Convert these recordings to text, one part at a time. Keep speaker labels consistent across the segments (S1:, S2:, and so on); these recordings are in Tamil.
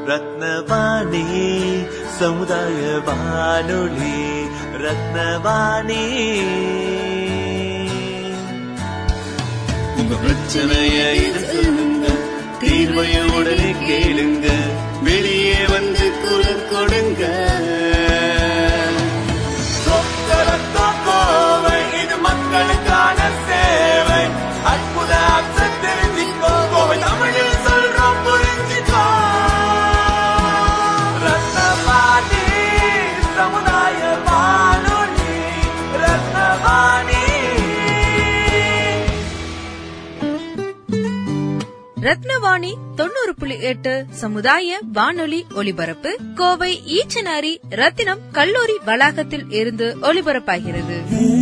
S1: ரத்னவாணி சமுதாய வானொலி ரத்னவாணி உங்க பிரச்சனைய இது சொல்லுங்க தீர்வைய உடனே கேளுங்க வெளியே வந்து குரல் கொடுங்க சொக்கரத்தோ கோவை இது மக்களுக்கான சேவை அற்புத அம்சம் தெரிஞ்சுக்கோ கோவை தமிழில் சொல்றோம் புரிஞ்சுக்கோ ரத்னவாணி சமுதாய வானொலி ரத்னவாணி
S2: ரத்னவாணி தொண்ணூறு புள்ளி எட்டு சமுதாய வானொலி ஒலிபரப்பு கோவை ஈச்சனாரி ரத்தினம் கல்லூரி வளாகத்தில் இருந்து ஒலிபரப்பாகிறது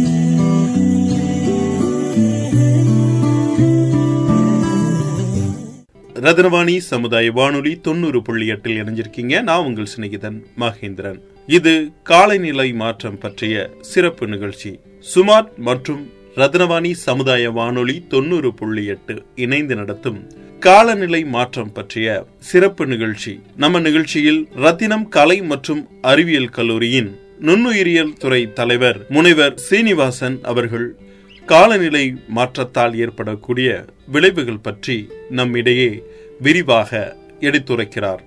S3: ரத்னவாணி சமுதாய வானொலி தொண்ணூறு புள்ளி எட்டில் இணைஞ்சிருக்கீங்க நான் உங்கள் சிநேகிதன் மகேந்திரன் இது காலநிலை மாற்றம் பற்றிய சிறப்பு நிகழ்ச்சி சுமார்ட் மற்றும் ரத்னவாணி சமுதாய வானொலி தொண்ணூறு புள்ளி எட்டு இணைந்து நடத்தும் காலநிலை மாற்றம் பற்றிய சிறப்பு நிகழ்ச்சி நம்ம நிகழ்ச்சியில் ரத்தினம் கலை மற்றும் அறிவியல் கல்லூரியின் நுண்ணுயிரியல் துறை தலைவர் முனைவர் சீனிவாசன் அவர்கள் காலநிலை மாற்றத்தால் ஏற்படக்கூடிய விளைவுகள் பற்றி நம்மிடையே விரிவாக எடுத்துரைக்கிறார்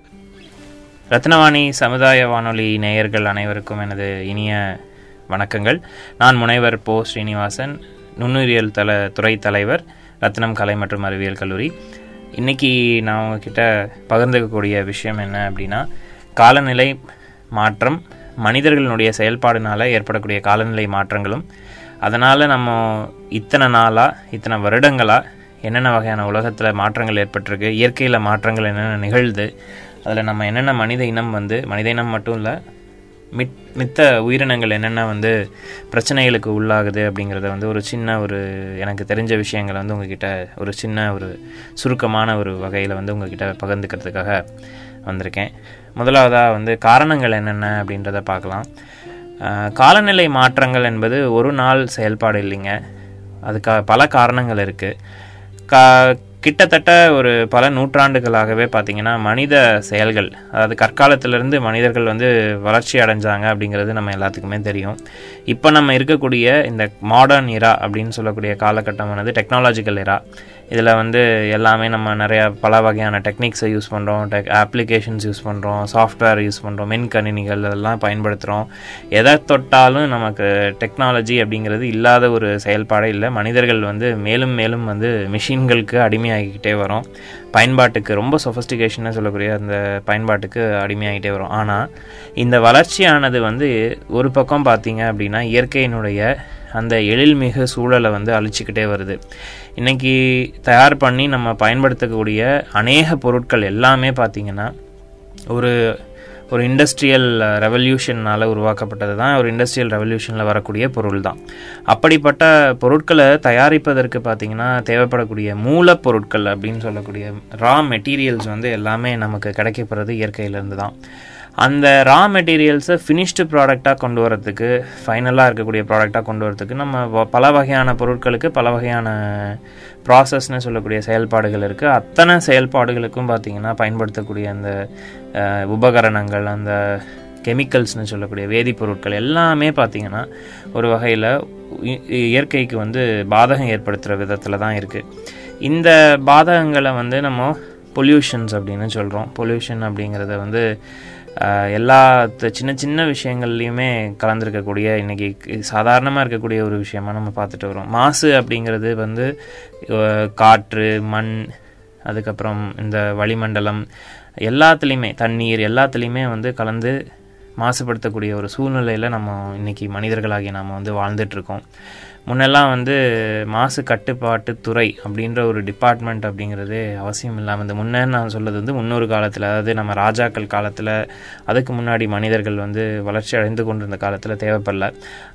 S4: ரத்னவாணி சமுதாய வானொலி நேயர்கள் அனைவருக்கும் எனது இனிய வணக்கங்கள் நான் முனைவர் போ ஸ்ரீனிவாசன் நுண்ணுயிரியல் தல துறை தலைவர் ரத்னம் கலை மற்றும் அறிவியல் கல்லூரி இன்னைக்கு நான் உங்ககிட்ட பகிர்ந்துக்கக்கூடிய விஷயம் என்ன அப்படின்னா காலநிலை மாற்றம் மனிதர்களுடைய செயல்பாடுனால ஏற்படக்கூடிய காலநிலை மாற்றங்களும் அதனால் நம்ம இத்தனை நாளாக இத்தனை வருடங்களாக என்னென்ன வகையான உலகத்தில் மாற்றங்கள் ஏற்பட்டிருக்கு இயற்கையில் மாற்றங்கள் என்னென்ன நிகழ்து அதில் நம்ம என்னென்ன மனித இனம் வந்து மனித இனம் மட்டும் இல்லை மித் மித்த உயிரினங்கள் என்னென்ன வந்து பிரச்சனைகளுக்கு உள்ளாகுது அப்படிங்கிறத வந்து ஒரு சின்ன ஒரு எனக்கு தெரிஞ்ச விஷயங்களை வந்து உங்ககிட்ட ஒரு சின்ன ஒரு சுருக்கமான ஒரு வகையில் வந்து உங்ககிட்ட பகிர்ந்துக்கிறதுக்காக வந்திருக்கேன் முதலாவதாக வந்து காரணங்கள் என்னென்ன அப்படின்றத பார்க்கலாம் ஆஹ் காலநிலை மாற்றங்கள் என்பது ஒரு நாள் செயல்பாடு இல்லைங்க அதுக்கு பல காரணங்கள் இருக்குது கா கிட்டத்தட்ட ஒரு பல நூற்றாண்டுகளாகவே பார்த்திங்கன்னா மனித செயல்கள் அதாவது கற்காலத்திலிருந்து மனிதர்கள் வந்து வளர்ச்சி அடைஞ்சாங்க அப்படிங்கிறது நம்ம எல்லாத்துக்குமே தெரியும் இப்போ நம்ம இருக்கக்கூடிய இந்த மாடர்ன் இரா அப்படின்னு சொல்லக்கூடிய காலகட்டமானது டெக்னாலஜிக்கல் இரா இதில் வந்து எல்லாமே நம்ம நிறைய பல வகையான டெக்னிக்ஸை யூஸ் பண்ணுறோம் டெக் அப்ளிகேஷன்ஸ் யூஸ் பண்ணுறோம் சாஃப்ட்வேர் யூஸ் பண்ணுறோம் மின்கணினிகள் அதெல்லாம் பயன்படுத்துகிறோம் எதை தொட்டாலும் நமக்கு டெக்னாலஜி அப்படிங்கிறது இல்லாத ஒரு செயல்பாடே இல்லை மனிதர்கள் வந்து மேலும் மேலும் வந்து மிஷின்களுக்கு அடிமையாகிக்கிட்டே வரோம் பயன்பாட்டுக்கு ரொம்ப சொஃபஸ்டிகேஷனாக சொல்லக்கூடிய அந்த பயன்பாட்டுக்கு அடிமையாகிட்டே வரும் ஆனால் இந்த வளர்ச்சியானது வந்து ஒரு பக்கம் பார்த்தீங்க அப்படின்னா இயற்கையினுடைய அந்த எழில்மிகு சூழலை வந்து அழிச்சிக்கிட்டே வருது இன்றைக்கி தயார் பண்ணி நம்ம பயன்படுத்தக்கூடிய அநேக பொருட்கள் எல்லாமே பார்த்திங்கன்னா ஒரு ஒரு இண்டஸ்ட்ரியல் ரெவல்யூஷனால் உருவாக்கப்பட்டது தான் ஒரு இண்டஸ்ட்ரியல் ரெவல்யூஷனில் வரக்கூடிய பொருள் தான் அப்படிப்பட்ட பொருட்களை தயாரிப்பதற்கு பார்த்திங்கன்னா தேவைப்படக்கூடிய மூலப்பொருட்கள் அப்படின்னு சொல்லக்கூடிய ரா மெட்டீரியல்ஸ் வந்து எல்லாமே நமக்கு கிடைக்கப்படுறது இயற்கையிலேருந்து தான் அந்த ரா மெட்டீரியல்ஸை ஃபினிஷ்டு ப்ராடக்டாக கொண்டு வரதுக்கு ஃபைனலாக இருக்கக்கூடிய ப்ராடக்டாக கொண்டு வரதுக்கு நம்ம வ- பல வகையான பொருட்களுக்கு பல வகையான ப்ராசஸ்னு சொல்லக்கூடிய செயல்பாடுகள் இருக்குது அத்தனை செயல்பாடுகளுக்கும் பார்த்திங்கன்னா பயன்படுத்தக்கூடிய அந்த அஹ், உபகரணங்கள் அந்த கெமிக்கல்ஸ்னு சொல்லக்கூடிய வேதிப்பொருட்கள் எல்லாமே பார்த்திங்கன்னா ஒரு வகையில் இயற்கைக்கு வந்து பாதகம் ஏற்படுத்துகிற விதத்தில் தான் இருக்குது இந்த பாதகங்களை வந்து நம்ம பொல்யூஷன்ஸ் அப்படின்னு சொல்கிறோம் பொல்யூஷன் அப்படிங்கிறத வந்து ஆஹ், எல்லா த- சின்ன சின்ன விஷயங்கள்லையுமே கலந்துருக்கக்கூடிய இன்றைக்கி சாதாரணமாக இருக்கக்கூடிய ஒரு விஷயமா நம்ம பார்த்துட்டு வரோம் மாசு அப்படிங்கிறது வந்து அஹ், காற்று மண் அதுக்கப்புறம் இந்த வளிமண்டலம் எல்லாத்துலேயுமே தண்ணீர் எல்லாத்துலேயுமே வந்து கலந்து மாசுபடுத்தக்கூடிய ஒரு சூழ்நிலையில் நம்ம இன்னைக்கு மனிதர்களாகிய நாம் வந்து வாழ்ந்துட்டுருக்கோம் முன்னெல்லாம் வந்து மாசு கட்டுப்பாட்டு துறை அப்படின்ற ஒரு டிபார்ட்மெண்ட் அப்படிங்கிறது அவசியம் இல்லாமல் இந்த முன்னே நான் சொல்றது வந்து முன்னொரு காலத்தில் அதாவது நம்ம ராஜாக்கள் காலத்தில் அதுக்கு முன்னாடி மனிதர்கள் வந்து வளர்ச்சி அடைந்து கொண்டிருந்த காலத்தில் தேவைப்படல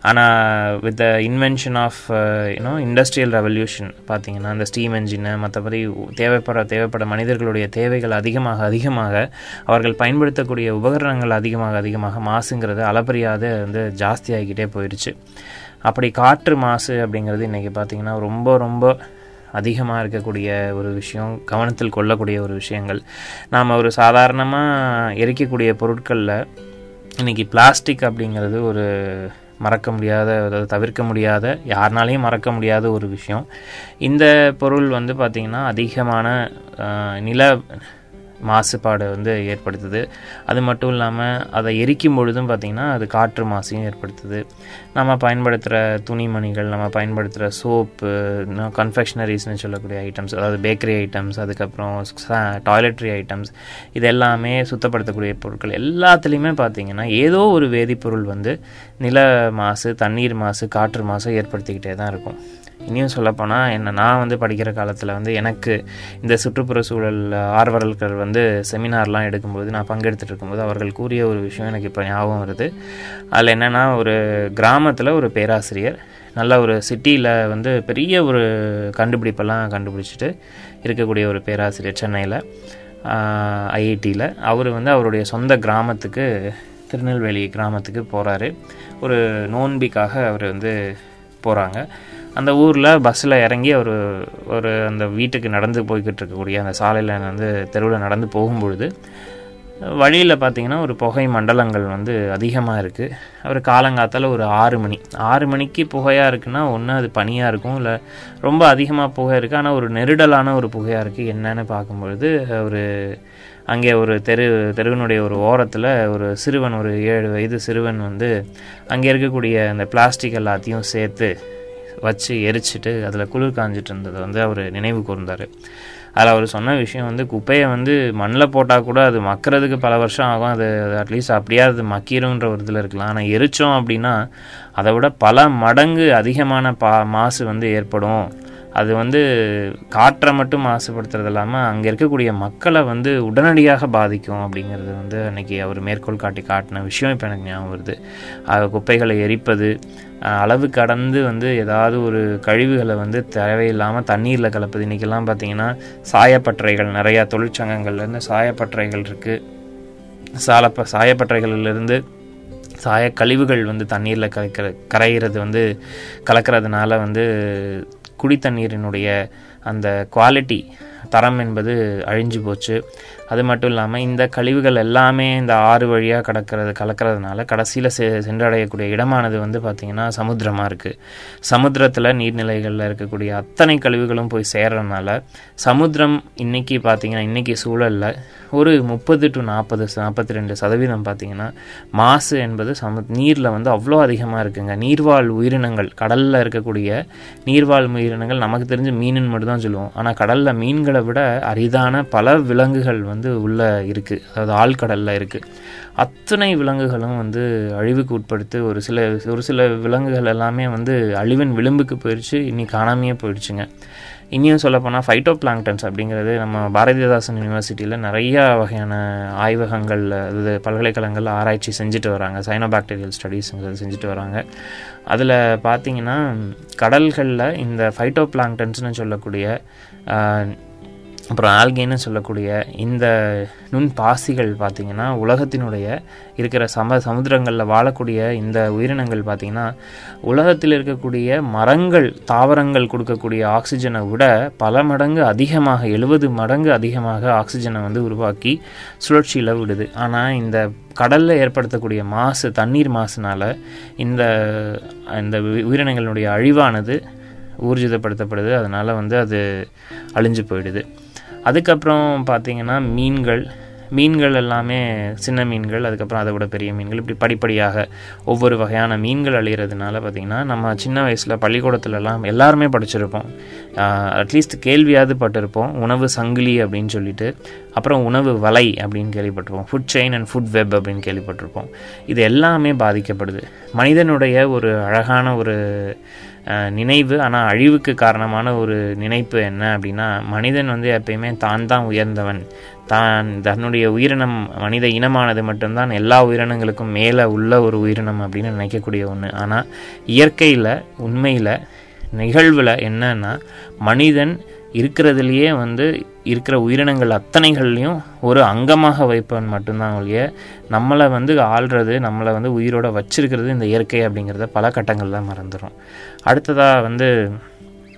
S4: ஆனால் with the invention of you know industrial revolution பார்த்தீங்கன்னா இந்த ஸ்டீம் என்ஜினு மற்றபடி தேவைப்பட தேவைப்பட மனிதர்களுடைய தேவைகள் அதிகமாக அதிகமாக அவர்கள் பயன்படுத்தக்கூடிய உபகரணங்கள் அதிகமாக அதிகமாக மாசுங்கிறது அளப்பரியாத வந்து ஜாஸ்தியாகிக்கிட்டே போயிடுச்சு அப்படி காற்று மாசு அப்படிங்கிறது இன்றைக்கி பார்த்திங்கன்னா ரொம்ப ரொம்ப அதிகமாக இருக்கக்கூடிய ஒரு விஷயம் கவனத்தில் கொள்ளக்கூடிய ஒரு விஷயங்கள் நாம் ஒரு சாதாரணமாக எரிக்கக்கூடிய பொருட்களில் இன்றைக்கி பிளாஸ்டிக் அப்படிங்கிறது ஒரு மறக்க முடியாத அதாவது தவிர்க்க முடியாத யாருனாலையும் மறக்க முடியாத ஒரு விஷயம் இந்த பொருள் வந்து பார்த்திங்கன்னா அதிகமான ஆஹ், நில மாசுபாடு வந்து ஏற்படுத்துது அது மட்டும் இல்லாமல் அதை எரிக்கும் பொழுதும் பார்த்திங்கன்னா அது காற்று மாசையும் ஏற்படுத்துது நம்ம பயன்படுத்துகிற துணிமணிகள் நம்ம பயன்படுத்துகிற சோப்பு கன்ஃபெக்ஷனரிஸ்னு சொல்லக்கூடிய ஐட்டம்ஸ் அதாவது பேக்கரி ஐட்டம்ஸ் அதுக்கப்புறம் டாய்லெட்ரி ஐட்டம்ஸ் இது எல்லாமே சுத்தப்படுத்தக்கூடிய பொருட்கள் எல்லாத்துலேயுமே பார்த்திங்கன்னா ஏதோ ஒரு வேதிப்பொருள் வந்து நில மாசு தண்ணீர் மாசு காற்று மாசு ஏற்படுத்திக்கிட்டே தான் இருக்கும் இனியும் சொல்லப்போனால் என்ன நான் வந்து படிக்கிற காலத்தில் வந்து எனக்கு இந்த சுற்றுப்புற சூழல் ஆர்வலர்கள் வந்து செமினார்லாம் எடுக்கும்போது நான் பங்கெடுத்துட்டு இருக்கும்போது அவர்கள் கூறிய ஒரு விஷயம் எனக்கு இப்போ ஞாபகம் வருது அதில் என்னென்னா ஒரு கிராமத்தில் ஒரு பேராசிரியர் நல்ல ஒரு சிட்டியில் வந்து பெரிய ஒரு கண்டுபிடிப்பெல்லாம் கண்டுபிடிச்சிட்டு இருக்கக்கூடிய ஒரு பேராசிரியர் சென்னையில் ஐஐடியில் அவர் வந்து அவருடைய சொந்த கிராமத்துக்கு திருநெல்வேலி கிராமத்துக்கு போகிறாரு ஒரு நோன்பிக்காக அவர் வந்து போகிறாங்க அந்த ஊரில் பஸ்ஸில் இறங்கி அவர் ஒரு அந்த வீட்டுக்கு நடந்து போய்கிட்டு இருக்கக்கூடிய அந்த சாலையில் வந்து தெருவில் நடந்து போகும்பொழுது வழியில் பார்த்தீங்கன்னா ஒரு புகை மண்டலங்கள் வந்து அதிகமாக இருக்குது அவர் காலங்காத்தால் ஒரு ஆறு மணி ஆறு மணிக்கு புகையாக இருக்குன்னா ஒன்று அது பனியாக இருக்கும் இல்லை ரொம்ப அதிகமாக புகை இருக்குது ஆனால் ஒரு நெருடலான ஒரு புகையாக இருக்குது என்னன்னு பார்க்கும்பொழுது ஒரு அங்கே ஒரு தெரு தெருவினுடைய ஒரு ஓரத்தில் ஒரு சிறுவன் ஒரு ஏழு வயது சிறுவன் வந்து அங்கே இருக்கக்கூடிய அந்த பிளாஸ்டிக் எல்லாத்தையும் சேர்த்து வச்சு எரிச்சிட்டு அதில் குளிர் காஞ்சிட்டு இருந்ததை வந்து அவர் நினைவு கூர்ந்தார் அதில் அவர் சொன்ன விஷயம் வந்து குப்பையை வந்து மண்ணில் போட்டால் கூட அது மக்கிறதுக்கு பல வருஷம் ஆகும் அது அட்லீஸ்ட் அப்படியே அது மக்கிருன்ற ஒரு இதில் இருக்கலாம் ஆனால் எரித்தோம் அப்படின்னா அதை விட பல மடங்கு அதிகமான பா மாசு வந்து ஏற்படும் அது வந்து காற்றை மட்டும் மாசுபடுத்துறது இல்லாமல் அங்கே இருக்கக்கூடிய மக்களை வந்து உடனடியாக பாதிக்கும் அப்படிங்கிறது வந்து அன்னைக்கு அவர் மேற்கோள் காட்டி காட்டின விஷயம் இப்போ எனக்கு ஞாபகம் வருது அது குப்பைகளை எரிப்பது அஹ், அளவு கடந்து வந்து ஏதாவது ஒரு கழிவுகளை வந்து தேவையில்லாமல் தண்ணீரில் கலப்பது இன்றைக்கெல்லாம் பார்த்தீங்கன்னா சாயப்பட்டறைகள் நிறையா தொழிற்சங்கங்கள்லேருந்து சாயப்பட்டறைகள் இருக்குது சாலப்ப சாயப்பட்டறைகளிலிருந்து சாய கழிவுகள் வந்து தண்ணீரில் கலக்கிற கரைகிறது வந்து கலக்கிறதுனால வந்து குடித்தண்ணீரினுடைய அந்த குவாலிட்டி தரம் என்பது அழிஞ்சு போச்சு அது மட்டும் இல்லாமல் இந்த கழிவுகள் எல்லாமே இந்த ஆறு வழியாக கடக்கிறது கலக்கிறதுனால கடைசியில் செ சென்றடையக்கூடிய இடமானது வந்து பார்த்திங்கன்னா சமுத்திரமாக இருக்குது சமுத்திரத்தில் நீர்நிலைகளில் இருக்கக்கூடிய அத்தனை கழிவுகளும் போய் சேர்றதுனால சமுத்திரம் இன்னைக்கு பார்த்திங்கன்னா இன்னைக்கு சூழலில் ஒரு முப்பது டு நாற்பது நாற்பத்தி ரெண்டு சதவீதம் பார்த்திங்கன்னா மாசு என்பது சமு நீரில் வந்து அவ்வளோ அதிகமாக இருக்குங்க நீர்வாழ் உயிரினங்கள் கடலில் இருக்கக்கூடிய நீர்வாழ் உயிரினங்கள் நமக்கு தெரிஞ்ச மீனுன்னு மட்டும் தான் சொல்லுவோம் ஆனால் கடலில் மீன்களை விட அரிதான பல விலங்குகள் வந்து உள்ளே இருக்குது அதாவது ஆழ்கடலில் இருக்குது அத்தனை விலங்குகளும் வந்து அழிவுக்கு உட்படுத்து ஒரு சில ஒரு சில விலங்குகள் எல்லாமே வந்து அழிவின் விளிம்புக்கு போயிடுச்சு இன்னி காணாமையே போயிடுச்சுங்க இனியும் சொல்லப்போனால் ஃபைட்டோ பிளாங்டன்ஸ் அப்படிங்கிறது நம்ம பாரதிதாசன் யூனிவர்சிட்டியில் நிறைய வகையான ஆய்வகங்கள் அது பல்கலைக்கழகங்களில் ஆராய்ச்சி செஞ்சுட்டு வராங்க சைனோபாக்டீரியல் ஸ்டடீஸுங்கிறது செஞ்சுட்டு வராங்க அதில் பார்த்தீங்கன்னா கடல்களில் இந்த ஃபைட்டோ பிளாங்டன்ஸ்னு சொல்லக்கூடிய ஆஹ், அப்புறம் ஆல்கேன்னு சொல்லக்கூடிய இந்த நுண் பாசிகள் பார்த்திங்கன்னா உலகத்தினுடைய இருக்கிற சம சமுத்திரங்களில் வாழக்கூடிய இந்த உயிரினங்கள் பார்த்திங்கன்னா உலகத்தில் இருக்கக்கூடிய மரங்கள் தாவரங்கள் கொடுக்கக்கூடிய ஆக்சிஜனை விட பல மடங்கு அதிகமாக எழுபது மடங்கு அதிகமாக ஆக்சிஜனை வந்து உருவாக்கி சுழற்சியில் விடுது ஆனால் இந்த கடலில் ஏற்படுத்தக்கூடிய மாசு தண்ணீர் மாசுனால இந்த இந்த உயிரினங்களுடைய அழிவானது ஊர்ஜிதப்படுத்தப்படுது அதனால் வந்து அது அழிஞ்சு போயிடுது அதுக்கப்புறம் பார்த்தீங்கன்னா மீன்கள் மீன்கள் எல்லாமே சின்ன மீன்கள் அதுக்கப்புறம் அதை விட பெரிய மீன்கள் இப்படி படிப்படியாக ஒவ்வொரு வகையான மீன்கள் அழிகிறதுனால பார்த்திங்கன்னா நம்ம சின்ன வயசில் பள்ளிக்கூடத்துலலாம் எல்லாருமே படிச்சிருப்போம் அட்லீஸ்ட் கேள்வியாவது பட்டிருப்போம் உணவு சங்கிலி அப்படின்னு சொல்லிட்டு அப்புறம் உணவு வலை அப்படின்னு கேள்விப்பட்டிருப்போம் food chain and food web அப்படின்னு கேள்விப்பட்டிருப்போம் இது எல்லாமே பாதிக்கப்படுது மனிதனுடைய ஒரு அழகான ஒரு அஹ், நினைவு ஆனால் அழிவுக்கு காரணமான ஒரு நினைப்பு என்ன அப்படின்னா மனிதன் வந்து எப்பயுமே தான் தான் உயர்ந்தவன் தான் தன்னுடைய உயிரினம் மனித இனமானது மட்டும்தான் எல்லா உயிரினங்களுக்கும் மேலே உள்ள ஒரு உயிரினம் அப்படின்னு நினைக்கக்கூடிய ஒன்று ஆனால் இயற்கையில் உண்மையில் நிகழ்வில் என்னன்னா மனிதன் இருக்கிறதுலையே வந்து இருக்கிற உயிரினங்கள் அத்தனைகள்லையும் ஒரு அங்கமாக வைப்பவன் மட்டும்தான் ஒழிய நம்மளை வந்து ஆள்றது நம்மளை வந்து உயிரோட வச்சிருக்கிறது இந்த இயற்கை அப்படிங்கிறத பல கட்டங்களில் மறந்துடும் அடுத்ததாக வந்து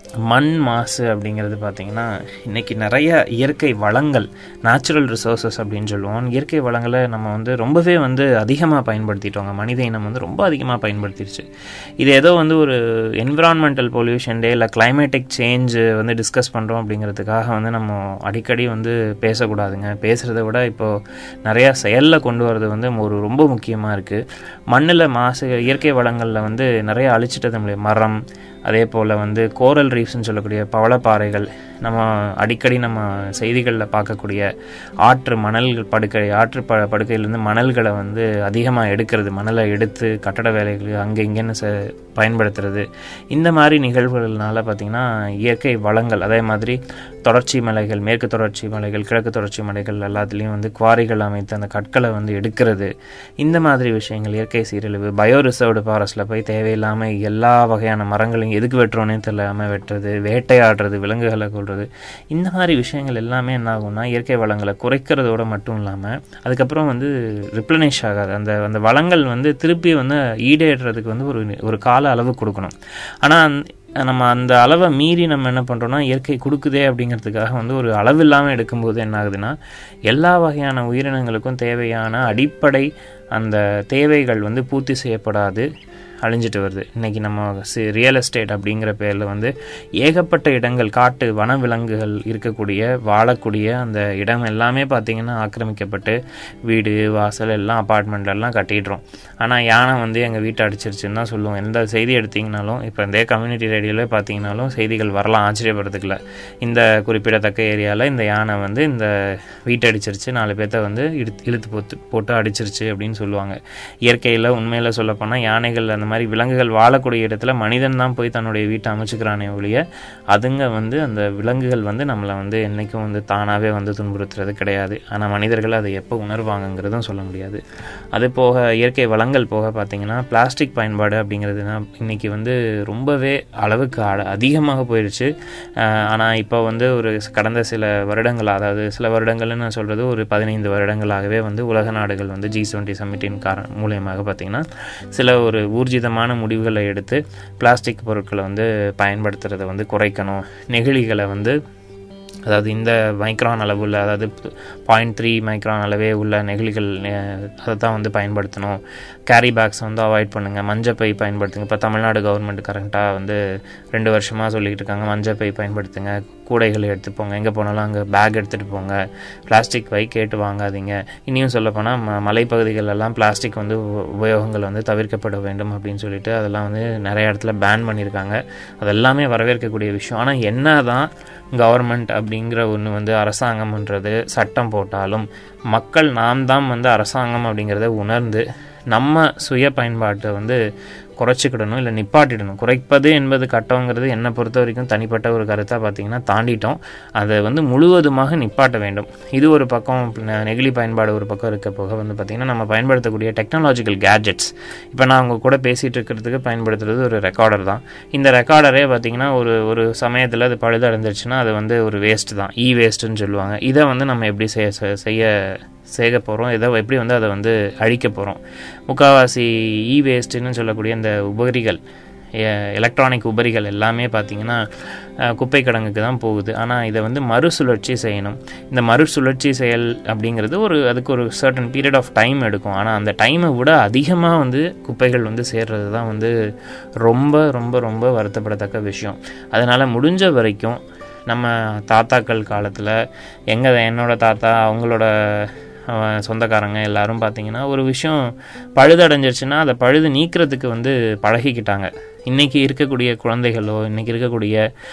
S4: மண் மாசு அப்படிங்கிறது பார்த்திங்கன்னா இன்றைக்கி நிறைய இயற்கை வளங்கள் நேச்சுரல் ரிசோர்ஸஸ் அப்படின்னு சொல்லுவோம் இயற்கை வளங்களை நம்ம வந்து ரொம்பவே வந்து அதிகமாக பயன்படுத்திட்டோங்க மனித இனம் வந்து ரொம்ப அதிகமாக பயன்படுத்திடுச்சு இது ஏதோ வந்து ஒரு என்விரான்மெண்டல் பொல்யூஷன் டே இல்லை கிளைமேட்டிக் சேஞ்சு வந்து டிஸ்கஸ் பண்ணுறோம் அப்படிங்கிறதுக்காக வந்து நம்ம அடிக்கடி வந்து பேசக்கூடாதுங்க பேசுகிறத விட இப்போது நிறையா செயலில் கொண்டு வரது வந்து ஒரு ரொம்ப முக்கியமாக இருக்குது மண்ணில் மாசு இயற்கை வளங்களில் வந்து நிறைய அழிச்சிட்டது நம்மளுடைய மரம் அதே போல் வந்து கோரல் ரீஃப்ஸ்னு சொல்லக்கூடிய பவளப்பாறைகள் நம்ம அடிக்கடி நம்ம செய்திகளில் பார்க்கக்கூடிய ஆற்று மணல்கள் படுக்கை ஆற்று ப படுக்கையிலேருந்து மணல்களை வந்து அதிகமாக எடுக்கிறது மணலை எடுத்து கட்டட வேலைகளுக்கு அங்கே இங்கேன்னு ச பயன்படுத்துறது இந்த மாதிரி நிகழ்வுகள்னால பார்த்திங்கன்னா இயற்கை வளங்கள் அதே மாதிரி தொடர்ச்சி மலைகள் மேற்கு தொடர்ச்சி மலைகள் கிழக்கு தொடர்ச்சி மலைகள் எல்லாத்துலேயும் வந்து குவாரிகள் அமைத்து அந்த கற்களை வந்து எடுக்கிறது இந்த மாதிரி விஷயங்கள் இயற்கை சீரழிவு பயோ ரிசர்வ்டு ஃபாரஸ்ட்டில் போய் தேவையில்லாமல் எல்லா வகையான மரங்களையும் எதுக்கு வெட்டுறோன்னே தெரியாமல் வெட்டுறது வேட்டையாடுறது விலங்குகளை கொள்வது இந்த மாதிரி விஷயங்கள் எல்லாமே என்ன ஆகும்னா இயற்கை வளங்களை குறைக்கிறதோட மட்டும் இல்லாமல் அதுக்கப்புறம் வந்து ரிப்ளனிஷ் ஆகாது அந்த அந்த வளங்கள் வந்து திருப்பி வந்து ஈடேறதுக்கு வந்து ஒரு ஒரு கால அளவு கொடுக்கணும் ஆனால் நம்ம அந்த அளவை மீறி நம்ம என்ன பண்ணுறோம்னா இயற்கை கொடுக்குதே அப்படிங்கிறதுக்காக வந்து ஒரு அளவு இல்லாமல் எடுக்கும்போது என்ன ஆகுதுன்னா எல்லா வகையான உயிரினங்களுக்கும் தேவையான அடிப்படை அந்த தேவைகள் வந்து பூர்த்தி செய்யப்படாது அழிஞ்சிட்டு வருது இன்றைக்கி நம்ம சி ரியல் எஸ்டேட் அப்படிங்கிற பேரில் வந்து ஏகப்பட்ட இடங்கள் காட்டு வனவிலங்குகள் இருக்கக்கூடிய வாழக்கூடிய அந்த இடம் எல்லாமே பார்த்திங்கன்னா ஆக்கிரமிக்கப்பட்டு வீடு வாசல் எல்லாம் அப்பார்ட்மெண்ட்லாம் கட்டிடுறோம் ஆனால் யானை வந்து எங்கள் வீட்டை அடிச்சிருச்சுன்னு தான் சொல்லுவோம் எந்த செய்தி எடுத்திங்கனாலும் இப்போ இந்த கம்யூனிட்டி ரேடியோவில் பார்த்தீங்கனாலும் செய்திகள் வரலாம் ஆச்சரியப்படுறதுக்குல இந்த குறிப்பிடத்தக்க ஏரியாவில் இந்த யானை வந்து இந்த வீட்டை அடிச்சிருச்சு நாலு பேர்த்த வந்து இழுத்து இழுத்து போட்டு போட்டு அடிச்சிருச்சு அப்படின்னு சொல்லுவாங்க இயற்கையில் உண்மையில் சொல்லப்போனால் யானைகள் அந்த மாதிரி விலங்குகள் வாழக்கூடிய இடத்துல மனிதன் தான் போய் தன்னுடைய வீட்டை அமைச்சுக்கிறானே ஒழிய அதுங்க வந்து அந்த விலங்குகள் வந்து நம்மளை வந்து என்றைக்கும் வந்து தானாகவே வந்து துன்புறுத்துறது கிடையாது ஆனால் மனிதர்கள் அதை எப்போ உணர்வாங்கங்கிறதும் சொல்ல முடியாது அது போக இயற்கை வளங்கள் போக பார்த்திங்கன்னா பிளாஸ்டிக் பயன்பாடு அப்படிங்கிறதுனா இன்றைக்கி வந்து ரொம்பவே அளவுக்கு அதிகமாக போயிடுச்சு ஆனால் இப்போ வந்து ஒரு கடந்த சில வருடங்கள் அதாவது சில வருடங்கள்னு நான் சொல்கிறது ஒரு பதினைந்து வருடங்களாகவே வந்து உலக நாடுகள் வந்து ஜி டுவெண்ட்டி சமிட்டின் கார மூலியமாக பார்த்திங்கன்னா சில ஒரு ஊர்ஜிதமான முடிவுகளை எடுத்து பிளாஸ்டிக் பொருட்களை வந்து பயன்படுத்துகிறத வந்து குறைக்கணும் நெகிழிகளை வந்து அதாவது இந்த மைக்ரான் அளவுள்ள அதாவது பாயிண்ட் த்ரீ மைக்ரான் அளவே உள்ள நெகிழிகள் அதை தான் வந்து பயன்படுத்தணும் கேரி பேக்ஸ் வந்து அவாய்ட் பண்ணுங்கள் மஞ்சப்பை பயன்படுத்துங்க இப்போ தமிழ்நாடு கவர்மெண்ட் கரண்ட்டாக வந்து ரெண்டு வருஷமாக சொல்லிக்கிட்டு இருக்காங்க மஞ்சப்பை பயன்படுத்துங்க கூடைகள் எடுத்துப்போங்க எங்கே போனாலும் அங்கே பேக் எடுத்துகிட்டு போங்க பிளாஸ்டிக் வை கேட்டு வாங்காதீங்க இனியும் சொல்லப்போனால் ம மலைப்பகுதிகளெல்லாம் பிளாஸ்டிக் வந்து உபயோகங்கள் வந்து தவிர்க்கப்பட வேண்டும் அப்படின்னு சொல்லிட்டு அதெல்லாம் வந்து நிறைய இடத்துல பேன் பண்ணியிருக்காங்க அதெல்லாமே வரவேற்கக்கூடிய விஷயம் ஆனால் என்ன தான் கவர்மெண்ட் அப்படிங்கிற ஒன்று வந்து அரசாங்கம்ன்றது சட்டம் போட்டாலும் மக்கள் நாம் தான் வந்து அரசாங்கம் அப்படிங்கிறத உணர்ந்து நம்ம சுய பயன்பாட்டை வந்து குறைச்சிக்கிடணும் இல்லை நிப்பாட்டிடணும் குறைப்பது என்பது கட்டங்கிறது என்னை பொறுத்த வரைக்கும் தனிப்பட்ட ஒரு கருத்தாக பார்த்தீங்கன்னா தாண்டிட்டோம் அதை வந்து முழுவதுமாக நிப்பாட்ட வேண்டும் இது ஒரு பக்கம் நெகிழி பயன்பாடு ஒரு பக்கம் இருக்க போக வந்து பார்த்திங்கன்னா நம்ம பயன்படுத்தக்கூடிய டெக்னாலஜிக்கல் கேட்ஜெட்ஸ் இப்போ நான் உங்கள் கூட பேசிகிட்டு இருக்கிறதுக்கு பயன்படுத்துறது ஒரு ரெக்கார்டர் தான் இந்த ரெக்கார்டரே பார்த்திங்கன்னா ஒரு ஒரு சமயத்தில் அது பழுதடைஞ்சிருச்சுன்னா அது வந்து ஒரு வேஸ்ட் தான் இ வேஸ்ட்டுன்னு சொல்லுவாங்க இதை வந்து நம்ம எப்படி செய்ய செய்ய சேக போகிறோம் இதை எப்படி வந்து அதை வந்து அழிக்க போகிறோம் முக்கால்வாசி இ வேஸ்ட்டுன்னு சொல்லக்கூடிய இந்த உபரிகள் எலக்ட்ரானிக் உபரிகள் எல்லாமே பார்த்திங்கன்னா குப்பை கிடங்குக்கு தான் போகுது ஆனால் இதை வந்து மறுசுழற்சி செய்யணும் இந்த மறுசுழற்சி செயல் அப்படிங்கிறது ஒரு அதுக்கு ஒரு சர்டன் பீரியட் ஆஃப் டைம் எடுக்கும் ஆனால் அந்த டைமை விட அதிகமாக வந்து குப்பைகள் வந்து சேர்றது தான் வந்து ரொம்ப ரொம்ப ரொம்ப வருத்தப்படத்தக்க விஷயம் அதனால் முடிஞ்ச வரைக்கும் நம்ம தாத்தாக்கள் காலத்தில் எங்கள் என்னோட தாத்தா அவங்களோட சொந்தக்காரங்க எல்லாரும் பார்த்தீங்கன்னா ஒரு விஷயம் பழுதடைஞ்சிருச்சுன்னா அதை பழுது நீக்கிறதுக்கு வந்து பழகிக்கிட்டாங்க இன்றைக்கி இருக்கக்கூடிய குழந்தைகளோ இன்றைக்கி இருக்கக்கூடிய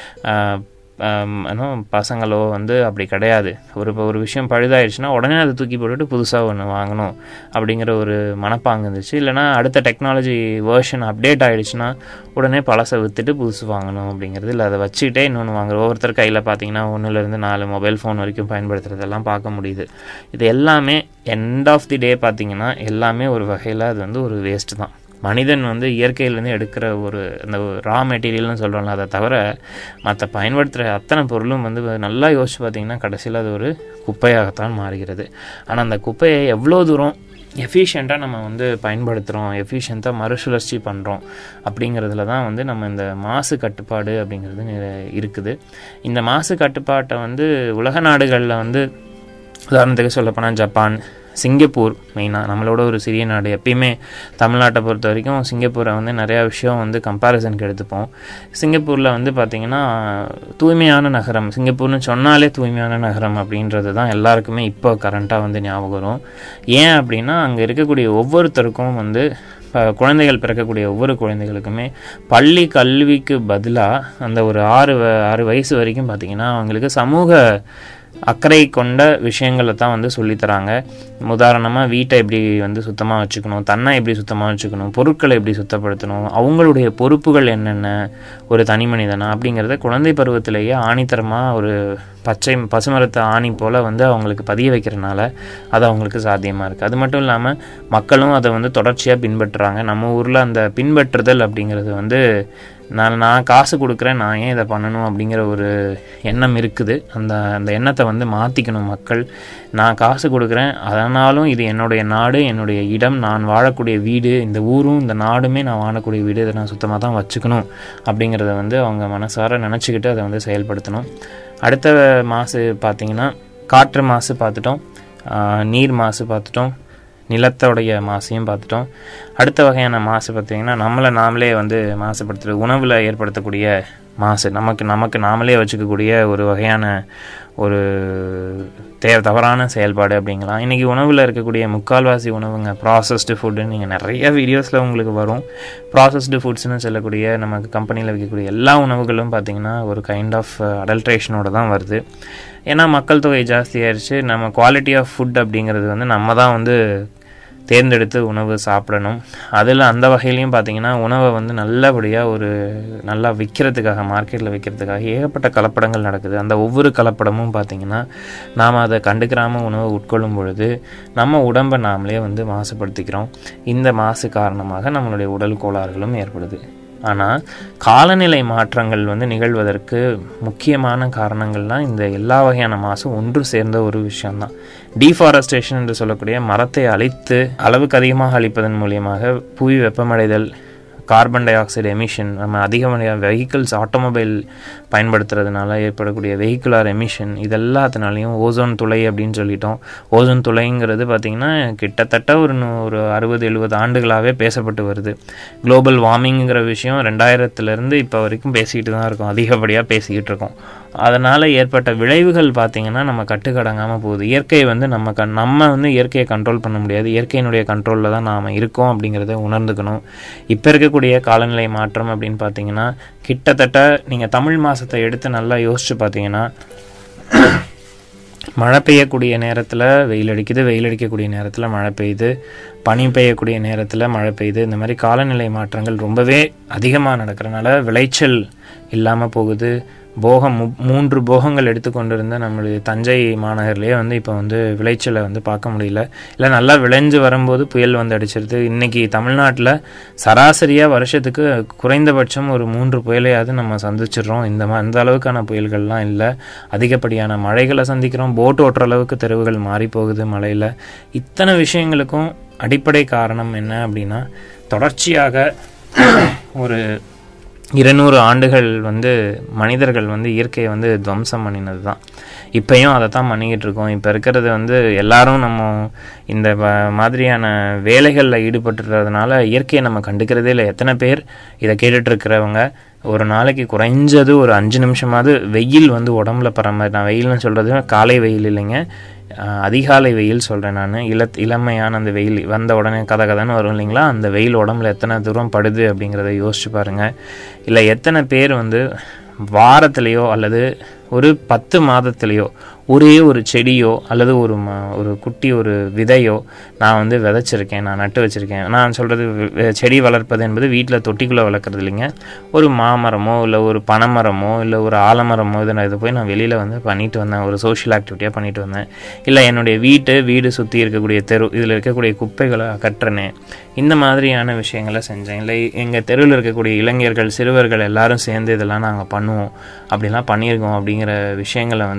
S4: பசங்களோ வந்து அப்படி கிடையாது ஒரு இப்போ ஒரு விஷயம் பழுதாயிடுச்சுன்னா உடனே அதை தூக்கி போட்டுட்டு புதுசாக ஒன்று வாங்கணும் அப்படிங்கிற ஒரு மனப்பாங்கு இருந்துச்சு இல்லைனா அடுத்த டெக்னாலஜி வேர்ஷன் அப்டேட் ஆகிடுச்சுன்னா உடனே பழசை விற்றுட்டு புதுசு வாங்கணும் அப்படிங்கிறது இல்லை அதை வச்சுக்கிட்டே இன்னொன்று வாங்குற ஒவ்வொருத்தர் கையில் பார்த்தீங்கன்னா ஒன்றுலேருந்து நாலு மொபைல் ஃபோன் வரைக்கும் பயன்படுத்துறதெல்லாம் பார்க்க முடியுது இது எல்லாமே எண்ட் ஆஃப் தி டே பார்த்தீங்கன்னா எல்லாமே ஒரு வகையில் அது வந்து ஒரு வேஸ்ட்டு தான் மனிதன் வந்து இயற்கையிலேருந்து எடுக்கிற ஒரு அந்த ரா மெட்டீரியல்னு சொல்கிறோம்ல அதை தவிர மற்ற பயன்படுத்துகிற அத்தனை பொருளும் வந்து நல்லா யோசிச்சு பார்த்தீங்கன்னா கடைசியில் அது ஒரு குப்பையாகத்தான் மாறுகிறது ஆனால் அந்த குப்பையை எவ்வளோ தூரம் எஃபிஷியண்ட்டாக நம்ம வந்து பயன்படுத்துகிறோம் எஃபிஷியண்ட்டாக மறுசுழற்சி பண்ணுறோம் அப்படிங்கிறதுல தான் வந்து நம்ம இந்த மாசு கட்டுப்பாடு அப்படிங்கிறது நிற- இருக்குது இந்த மாசு கட்டுப்பாட்டை வந்து உலக நாடுகளில் வந்து உதாரணத்துக்கு சொல்லப்போனால் ஜப்பான் சிங்கப்பூர் மெயினாக நம்மளோட ஒரு சிறிய நாடு எப்பயுமே தமிழ்நாட்டை பொறுத்த வரைக்கும் சிங்கப்பூரை வந்து நிறையா விஷயம் வந்து கம்பேரிசனுக்கு எடுத்துப்போம் சிங்கப்பூரில் வந்து பார்த்திங்கன்னா தூய்மையான நகரம் சிங்கப்பூர்னு சொன்னாலே தூய்மையான நகரம் அப்படின்றது தான் எல்லாருக்குமே இப்போ கரண்ட்டாக வந்து ஞாபகம் வரும் ஏன் அப்படின்னா அங்கே இருக்கக்கூடிய ஒவ்வொருத்தருக்கும் வந்து இப்போ குழந்தைகள் பிறக்கக்கூடிய ஒவ்வொரு குழந்தைகளுக்குமே பள்ளி கல்விக்கு பதிலாக அந்த ஒரு ஆறு வ- ஆறு வயசு வரைக்கும் பார்த்திங்கன்னா அவங்களுக்கு சமூக அக்கறை கொண்ட விஷயங்களை தான் வந்து சொல்லித்தராங்க உதாரணமாக வீட்டை எப்படி வந்து சுத்தமாக வச்சுக்கணும் தன்னை எப்படி சுத்தமாக வச்சுக்கணும் பொருட்களை எப்படி சுத்தப்படுத்தணும் அவங்களுடைய பொறுப்புகள் என்னென்ன ஒரு தனி மனிதனா அப்படிங்கிறத குழந்தை பருவத்திலேயே ஆணித்தரமாக ஒரு பச்சை பசுமரத்தை ஆணி போல் வந்து அவங்களுக்கு பதிய வைக்கிறனால அது அவங்களுக்கு சாத்தியமாக இருக்குது அது மட்டும் இல்லாமல் மக்களும் அதை வந்து தொடர்ச்சியாக பின்பற்றுறாங்க நம்ம ஊரில் அந்த பின்பற்றுதல் அப்படிங்கிறது வந்து நான் நான் காசு கொடுக்குறேன் நான் ஏன் இதை பண்ணணும் அப்படிங்கிற ஒரு எண்ணம் இருக்குது அந்த அந்த எண்ணத்தை வந்து மாற்றிக்கணும் மக்கள் நான் காசு கொடுக்குறேன் அதனாலும் இது என்னுடைய நாடு என்னுடைய இடம் நான் வாழக்கூடிய வீடு இந்த ஊரும் இந்த நாடுமே நான் வாழக்கூடிய வீடு இதை நான் சுத்தமாக தான் வச்சுக்கணும் அப்படிங்கிறத வந்து அவங்க மனசார நினச்சிக்கிட்டு அதை வந்து செயல்படுத்தணும் அடுத்த மாசு பார்த்திங்கன்னா காற்று மாசு பார்த்துட்டோம் ஆஹ் நீர் மாசு பார்த்துட்டோம் நிலத்தோடைய மாசையும் பார்த்துட்டோம் அடுத்த வகையான மாசு பார்த்திங்கன்னா நம்மளை நாமளே வந்து மாசுபடுத்துறது உணவில் ஏற்படுத்தக்கூடிய மாசு நமக்கு நமக்கு நாமளே வச்சுக்கக்கூடிய ஒரு வகையான ஒரு தே தவறான செயல்பாடு அப்படிங்கலாம் இன்றைக்கி உணவில் இருக்கக்கூடிய முக்கால்வாசி உணவுங்க ப்ராசஸ்டு ஃபுட்டுன்னு நீங்கள் நிறைய வீடியோஸில் உங்களுக்கு வரும் ப்ராசஸ்டு ஃபுட்ஸ்னு சொல்லக்கூடிய நமக்கு கம்பெனியில் விற்கக்கூடிய எல்லா உணவுகளும் பார்த்திங்கன்னா ஒரு கைண்ட் ஆஃப் அடல்ட்ரேஷனோட தான் வருது ஏன்னா மக்கள் தொகை ஜாஸ்தியாயிருச்சு நம்ம குவாலிட்டி ஆஃப் ஃபுட் அப்படிங்கிறது வந்து நம்ம தான் வந்து தேர்ந்தெடுத்து உணவு சாப்பிடணும் அதில் அந்த வகையிலையும் பார்த்தீங்கன்னா உணவை வந்து நல்லபடியாக ஒரு நல்லா விற்கிறதுக்காக மார்க்கெட்டில் விற்கிறதுக்காக ஏகப்பட்ட கலப்படங்கள் நடக்குது அந்த ஒவ்வொரு கலப்படமும் பார்த்தீங்கன்னா நாம் அதை கண்டுக்கிறாமல் உணவை உட்கொள்ளும் பொழுது நம்ம உடம்பை நாமளே வந்து மாசுபடுத்திக்கிறோம் இந்த மாசு காரணமாக நம்மளுடைய உடல் கோளாறுகளும் ஏற்படுது ஆனால் காலநிலை மாற்றங்கள் வந்து நிகழ்வதற்கு முக்கியமான காரணங்கள்லாம் இந்த எல்லா வகையான மாசும் ஒன்று சேர்ந்த ஒரு விஷயம்தான் டீஃபாரஸ்டேஷன் என்று சொல்லக்கூடிய மரத்தை அழித்து அளவுக்கு அதிகமாக அழிப்பதன் மூலியமாக புவி வெப்பமடைதல் கார்பன் டை ஆக்சைடு எமிஷன் நம்ம அதிகமாக வெஹிக்கிள்ஸ் ஆட்டோமொபைல் பயன்படுத்துறதுனால ஏற்படக்கூடிய வெஹிக்குலார் எமிஷன் இதெல்லாத்தினாலையும் ஓசோன் துளை அப்படின்னு சொல்லிட்டோம் ஓசோன் துளைங்கிறது பார்த்திங்கன்னா கிட்டத்தட்ட ஒரு நூ- ஒரு அறுபது எழுபது ஆண்டுகளாகவே பேசப்பட்டு வருது குளோபல் வார்மிங்கிற விஷயம் ரெண்டாயிரத்துலேருந்து இப்போ வரைக்கும் பேசிக்கிட்டு தான் இருக்கோம் அதிகப்படியாக பேசிக்கிட்டு இருக்கோம் அதனால் ஏற்பட்ட விளைவுகள் பார்த்திங்கன்னா நம்ம கட்டுக்கடங்காமல் போகுது இயற்கை வந்து நம்ம கண் நம்ம வந்து இயற்கையை கண்ட்ரோல் பண்ண முடியாது இயற்கையினுடைய கண்ட்ரோலில் தான் நாம் இருக்கோம் அப்படிங்கிறத உணர்ந்துக்கணும் இப்போ இருக்கக்கூடிய காலநிலை மாற்றம் அப்படின்னு பார்த்தீங்கன்னா கிட்டத்தட்ட நீங்கள் தமிழ் மாதத்தை எடுத்து நல்லா யோசிச்சு பார்த்தீங்கன்னா மழை பெய்யக்கூடிய நேரத்தில் வெயில் அடிக்குது வெயில் அடிக்கக்கூடிய நேரத்தில் மழை பெய்யுது பனி பெய்யக்கூடிய நேரத்தில் மழை பெய்யுது இந்த மாதிரி காலநிலை மாற்றங்கள் ரொம்பவே அதிகமாக நடக்கிறனால விளைச்சல் இல்லாமல் போகுது போகம் மு- மூன்று போகங்கள் எடுத்துக்கொண்டிருந்த நம்மளுடைய தஞ்சை மாநகர்லேயே வந்து இப்போ வந்து விளைச்சலை வந்து பார்க்க முடியல இல்லை நல்லா விளைஞ்சு வரும்போது புயல் வந்து அடிச்சிருது இன்னைக்கு தமிழ்நாட்டில் சராசரியாக வருஷத்துக்கு குறைந்தபட்சம் ஒரு மூன்று புயலையாவது நம்ம சந்திச்சிடுறோம் இந்த மா இந்த அளவுக்கான புயல்கள்லாம் இல்லை அதிகப்படியான மழைகளை சந்திக்கிறோம் போட் ஓட்டுற அளவுக்கு தெருவுகள் மாறி போகுது மழையில் இத்தனை விஷயங்களுக்கும் அடிப்படை காரணம் என்ன அப்படின்னா தொடர்ச்சியாக ஒரு இருநூறு ஆண்டுகள் வந்து மனிதர்கள் வந்து இயற்கையை வந்து துவம்சம் பண்ணினது தான் இப்பயும் அதை தான் பண்ணிக்கிட்டு இருக்கோம் இப்போ இருக்கிறது வந்து எல்லாரும் நம்ம இந்த வ- மாதிரியான வேலைகளில் ஈடுபட்டுறதுனால இயற்கையை நம்ம கண்டுக்கிறதே இல்லை எத்தனை பேர் இதை கேட்டுட்டு இருக்கிறவங்க ஒரு நாளைக்கு குறைஞ்சது ஒரு அஞ்சு நிமிஷமாவது வெயில் வந்து உடம்புல படுற மாதிரி நான் வெயில்னு சொல்கிறது காலை வெயில் இல்லைங்க அஹ் அதிகாலை வெயில் சொல்கிறேன் நான் இள இளமையான அந்த வெயில் வந்த உடனே கதை கதைன்னு வரும் இல்லைங்களா அந்த வெயில் உடம்புல எத்தனை தூரம் படுது அப்படிங்கிறத யோசிச்சு பாருங்கள் இல்லை எத்தனை பேர் வந்து வாரத்திலேயோ அல்லது ஒரு பத்து மாதத்திலேயோ ஒரே ஒரு செடியோ அல்லது ஒரு ம ஒரு குட்டி ஒரு விதையோ நான் வந்து விதைச்சிருக்கேன் நான் நட்டு வச்சுருக்கேன் நான் சொல்கிறது செடி வளர்ப்பது என்பது வீட்டில் தொட்டிக்குள்ளே வளர்க்குறது இல்லைங்க ஒரு மாமரமோ இல்லை ஒரு பனைமரமோ இல்லை ஒரு ஆலமரமோ இதை நான் இதை போய் நான் வெளியில் வந்து பண்ணிட்டு வந்தேன் ஒரு சோஷியல் ஆக்டிவிட்டியாக பண்ணிட்டு வந்தேன் இல்லை என்னுடைய வீட்டு வீடு சுற்றி இருக்கக்கூடிய தெரு இதில் இருக்கக்கூடிய குப்பைகளை அகற்றினேன் இந்த மாதிரியான விஷயங்களை செஞ்சேன் இல்லை எங்கள் தெருவில் இருக்கக்கூடிய இளைஞர்கள் சிறுவர்கள் எல்லாரும் சேர்ந்து இதெல்லாம் நாங்கள் பண்ணுவோம் அப்படிலாம் பண்ணியிருக்கோம் அப்படிங்கிற விஷயங்களை வந்து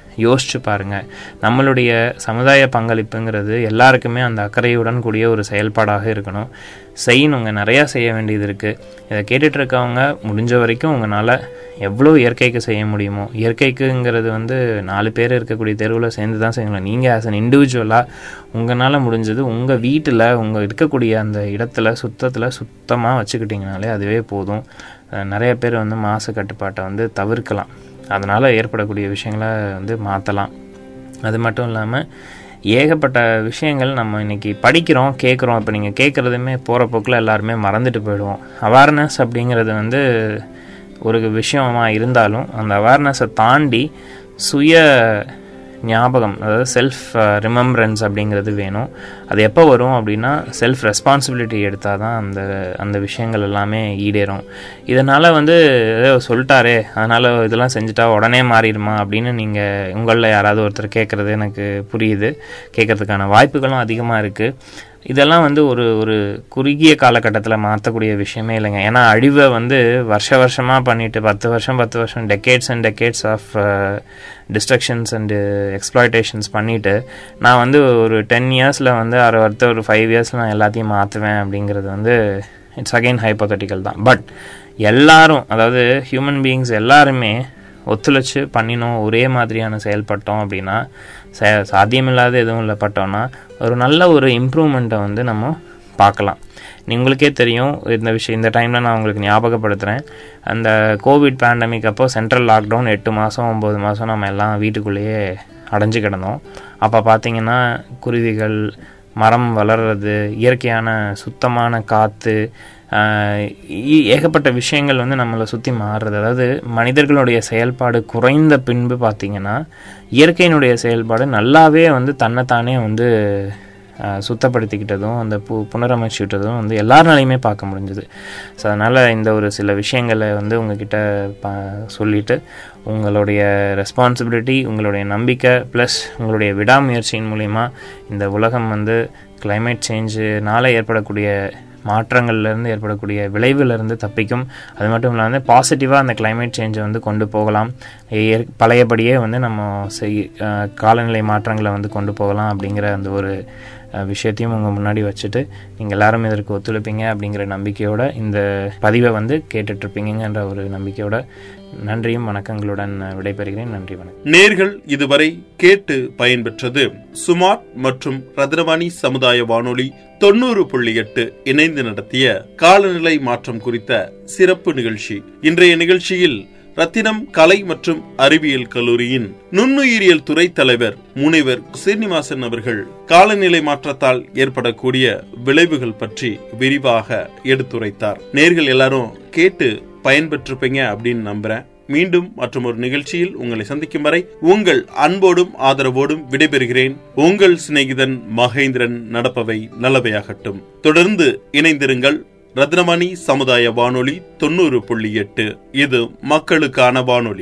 S4: யோசிச்சு பாருங்க நம்மளுடைய சமுதாய பங்களிப்புங்கிறது எல்லாருக்குமே அந்த அக்கறையுடன் கூடிய ஒரு செயல்பாடாக இருக்கணும் செய்யணுங்க நிறையா செய்ய வேண்டியது இருக்குது இதை கேட்டுட்டு இருக்கவங்க முடிஞ்ச வரைக்கும் உங்களால் எவ்வளோ இயற்கைக்கு செய்ய முடியுமோ இயற்கைக்குங்கிறது வந்து நாலு பேர் இருக்கக்கூடிய தெருவில் சேர்ந்து தான் செய்யணும் நீங்கள் ஆஸ் அன் இண்டிவிஜுவலாக உங்களால் முடிஞ்சது உங்கள் வீட்டில் உங்கள் இருக்கக்கூடிய அந்த இடத்துல சுத்தத்தில் சுத்தமாக வச்சுக்கிட்டிங்கனாலே அதுவே போதும் அஹ் நிறைய பேர் வந்து மாசு கட்டுப்பாட்டை வந்து தவிர்க்கலாம் அதனால் ஏற்படக்கூடிய விஷயங்களை வந்து மாற்றலாம் அது மட்டும் இல்லாமல் ஏகப்பட்ட விஷயங்கள் நம்ம இன்னைக்கு படிக்கிறோம் கேட்குறோம் இப்போ நீங்கள் கேட்குறதுமே போகிற போக்கில் எல்லாருமே மறந்துட்டு போயிடுவோம் அவேர்னஸ் அப்படிங்கிறது வந்து ஒரு விஷயமா இருந்தாலும் அந்த அவேர்னஸை தாண்டி சுய ஞாபகம் அதாவது செல்ஃப் ரிமெம்பரன்ஸ் அப்படிங்கிறது வேணும் அது எப்போ வரும் அப்படின்னா செல்ஃப் ரெஸ்பான்சிபிலிட்டி எடுத்தால் தான் அந்த அந்த விஷயங்கள் எல்லாமே ஈடேறும் இதனால் வந்து ஏதோ சொல்லிட்டாரே அதனால் இதெல்லாம் செஞ்சுட்டா உடனே மாறிடுமா அப்படின்னு நீங்கள் உங்களில் யாராவது ஒருத்தர் கேட்குறது எனக்கு புரியுது கேட்கறதுக்கான வாய்ப்புகளும் அதிகமாக இருக்குது இதெல்லாம் வந்து ஒரு ஒரு குறுகிய காலகட்டத்தில் மாற்றக்கூடிய விஷயமே இல்லைங்க ஏன்னா அழிவை வந்து வருஷ வருஷமாக பண்ணிட்டு பத்து வருஷம் பத்து வருஷம் decades and decades of destructions and exploitations பண்ணிவிட்டு நான் வந்து ஒரு டென் இயர்ஸில் வந்து அரை வருத்த ஒரு ஃபைவ் இயர்ஸில் நான் எல்லாத்தையும் மாற்றுவேன் அப்படிங்கிறது வந்து இட்ஸ் அகைன் ஹைப்போதட்டிக்கல் தான் பட் எல்லாரும் அதாவது ஹியூமன் பீயிங்ஸ் எல்லாருமே ஒத்துழைச்சு பண்ணினோம் ஒரே மாதிரியான செயல்பட்டோம் அப்படின்னா ச சாத்தியமில்லாத எதுவும் இல்லை பட்டோம்னா ஒரு நல்ல ஒரு இம்ப்ரூவ்மெண்ட்டை வந்து நம்ம பார்க்கலாம் உங்களுக்கே தெரியும் இந்த விஷயம் இந்த டைமில் நான் உங்களுக்கு ஞாபகப்படுத்துகிறேன் அந்த கோவிட் பேண்டமிக் அப்போ சென்ட்ரல் லாக்டவுன் எட்டு மாதம் ஒம்பது மாதம் நம்ம எல்லாம் வீட்டுக்குள்ளேயே அடைஞ்சு கிடந்தோம் அப்போ பார்த்தீங்கன்னா குருவிகள் மரம் வளர்றது இயற்கையான சுத்தமான காற்று ஏகப்பட்ட விஷயங்கள் வந்து நம்மளை சுற்றி மாறுறது அதாவது மனிதர்களுடைய செயல்பாடு குறைந்த பின்பு பார்த்திங்கன்னா இயற்கையினுடைய செயல்பாடு நல்லாவே வந்து தன்னைத்தானே வந்து சுத்தப்படுத்திக்கிட்டதும் அந்த பு புனரமைச்சுக்கிட்டதும் வந்து எல்லாருனாலையுமே பார்க்க முடிஞ்சுது ஸோ அதனால் இந்த ஒரு சில விஷயங்களை வந்து உங்ககிட்ட ப சொல்லிவிட்டு உங்களுடைய ரெஸ்பான்சிபிலிட்டி உங்களுடைய நம்பிக்கை ப்ளஸ் உங்களுடைய விடாமுயற்சியின் மூலிமா இந்த உலகம் வந்து கிளைமேட் சேஞ்சுனால ஏற்படக்கூடிய மாற்றங்கள்லேருந்து ஏற்படக்கூடிய விளைவுலேருந்து தப்பிக்கும் அது மட்டும் இல்லாமல் பாசிட்டிவாக அந்த கிளைமேட் சேஞ்சை வந்து கொண்டு போகலாம் பழையபடியே வந்து நம்ம செய் காலநிலை மாற்றங்களை வந்து கொண்டு போகலாம் அப்படிங்கிற அந்த ஒரு விஷயத்தையும் உங்கள் முன்னாடி வச்சுட்டு நீங்கள் எல்லாரும் இதற்கு ஒத்துழைப்பீங்க அப்படிங்கிற நம்பிக்கையோட இந்த பதிவை வந்து கேட்டுட்ருப்பீங்கன்ற ஒரு நம்பிக்கையோட நன்றியும் வணக்கங்களுடன் விடைபெறுகிறேன் நன்றி வணக்கம்
S3: நேர்கள் இதுவரை கேட்டு பயன்பெற்றது சுமார்ட் மற்றும் ரத்னவாணி சமுதாய வானொலி தொண்ணூறு புள்ளி எட்டு இணைந்து நடத்திய காலநிலை மாற்றம் குறித்த சிறப்பு நிகழ்ச்சி இன்றைய நிகழ்ச்சியில் ரத்தினம் கலை மற்றும் அறிவியல் கல்லூரியின் நுண்ணுயிரியல் துறை தலைவர் முனைவர் சீனிவாசன் அவர்கள் காலநிலை மாற்றத்தால் ஏற்படக்கூடிய விளைவுகள் பற்றி விரிவாக எடுத்துரைத்தார் நேர்கள் எல்லாரும் கேட்டு பயன்பெற்றிருப்பீங்க அப்படின்னு நம்புறேன் மீண்டும் மற்றும் ஒரு நிகழ்ச்சியில் உங்களை சந்திக்கும் வரை உங்கள் அன்போடும் ஆதரவோடும் விடைபெறுகிறேன் உங்கள் சிநேகிதன் மகேந்திரன் நடப்பவை நல்லவையாகட்டும் தொடர்ந்து இணைந்திருங்கள் ரத்னமணி சமுதாய வானொலி தொண்ணூறு புள்ளி எட்டு இது மக்களுக்கான வானொலி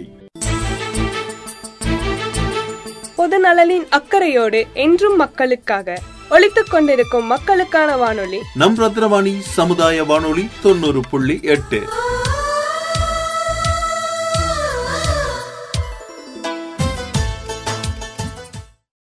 S5: பொது நலனின் அக்கறையோடு என்றும் மக்களுக்காக ஒழித்துக் கொண்டிருக்கும் மக்களுக்கான வானொலி
S3: நம் ரத்னவாணி சமுதாய வானொலி தொண்ணூறு புள்ளி எட்டு